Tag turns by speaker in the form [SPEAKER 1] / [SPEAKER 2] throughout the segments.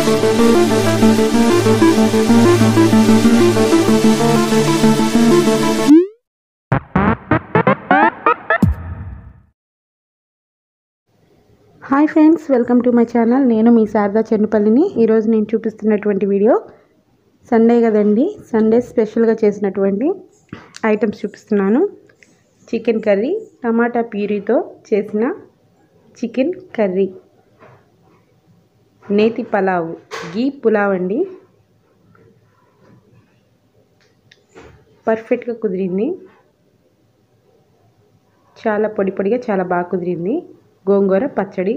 [SPEAKER 1] hi friends welcome to my channel నేను మీ శారదా చెన్నుపల్లిని ఈరోజు నేను చూపిస్తున్నటువంటి వీడియో సండే కదండి సండే స్పెషల్గా చేసినటువంటి ఐటమ్స్ చూపిస్తున్నాను చికెన్ కర్రీ టమాటా ప్యూరీతో చేసిన చికెన్ కర్రీ నేతి పలావ్ గీ పులావ్ అండి పర్ఫెక్ట్గా కుదిరింది చాలా పొడి పొడిగా చాలా బాగా కుదిరింది గోంగూర పచ్చడి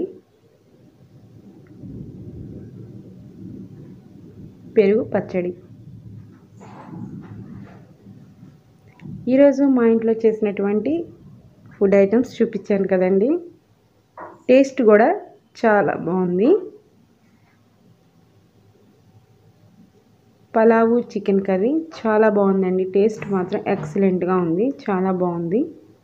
[SPEAKER 1] పెరుగు పచ్చడి ఈరోజు మా ఇంట్లో చేసినటువంటి ఫుడ్ ఐటమ్స్ చూపించాను కదండి టేస్ట్ కూడా చాలా బాగుంది పలావు చికెన్ కర్రీ చాలా బాగుందండి టేస్ట్ మాత్రం ఎక్సలెంట్గా ఉంది చాలా బాగుంది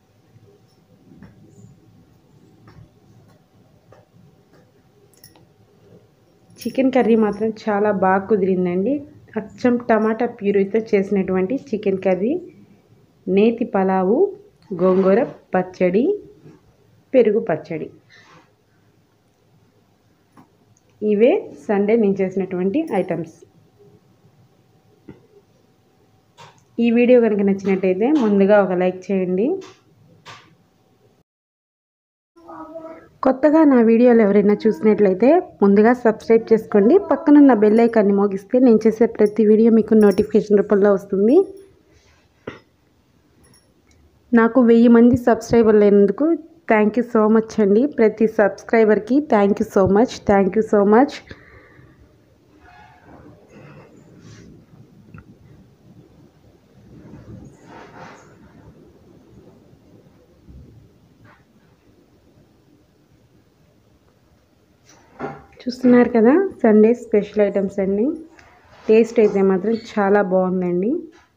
[SPEAKER 1] చికెన్ కర్రీ మాత్రం చాలా బాగా కుదిరిందండి అచ్చం టమాటా ప్యూరీతో చేసినటువంటి చికెన్ కర్రీ నేతి పలావు గోంగూర పచ్చడి పెరుగు పచ్చడి ఇవే సండే నేను చేసినటువంటి ఐటమ్స్ ఈ వీడియో కనుక నచ్చినట్టయితే ముందుగా ఒక లైక్ చేయండి కొత్తగా నా వీడియోలు ఎవరైనా చూసినట్లయితే ముందుగా సబ్స్క్రైబ్ చేసుకోండి పక్కనున్న బెల్ ఐకాన్ని మోగిస్తే నేను చేసే ప్రతి వీడియో మీకు నోటిఫికేషన్ రూపంలో వస్తుంది నాకు వెయ్యి మంది సబ్స్క్రైబర్లు అయినందుకు థ్యాంక్ యూ సో మచ్ అండి ప్రతి సబ్స్క్రైబర్కి thank you so much thank you so much చూస్తున్నారు కదా సండే స్పెషల్ ఐటమ్స్ అండి టేస్ట్ అయితే మాత్రం చాలా బాగుందండి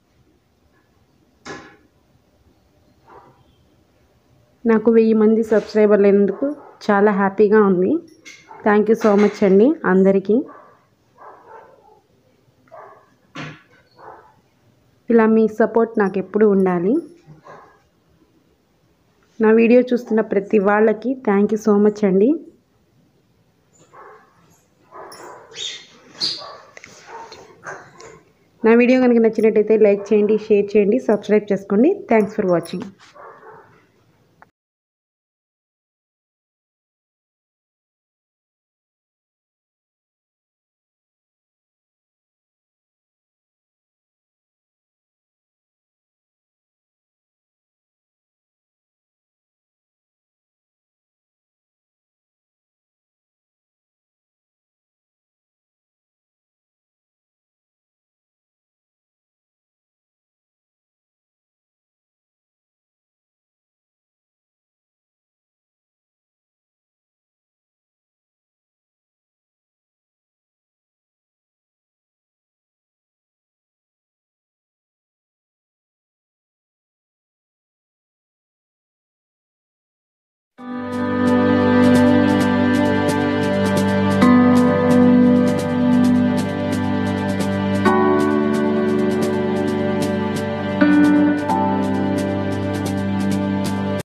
[SPEAKER 1] నాకు వెయ్యి మంది సబ్స్క్రైబర్లు అయినందుకు చాలా హ్యాపీగా ఉంది థ్యాంక్ యూ సో మచ్ అండి అందరికీ ఇలా మీ సపోర్ట్ నాకు ఎప్పుడు ఉండాలి నా వీడియో చూస్తున్న ప్రతి వాళ్ళకి థ్యాంక్ యూ సో మచ్ అండి నా వీడియో కనుక నచ్చినట్టయితే లైక్ చేయండి షేర్ చేయండి సబ్స్క్రైబ్ చేసుకోండి థ్యాంక్స్ ఫర్ వాచింగ్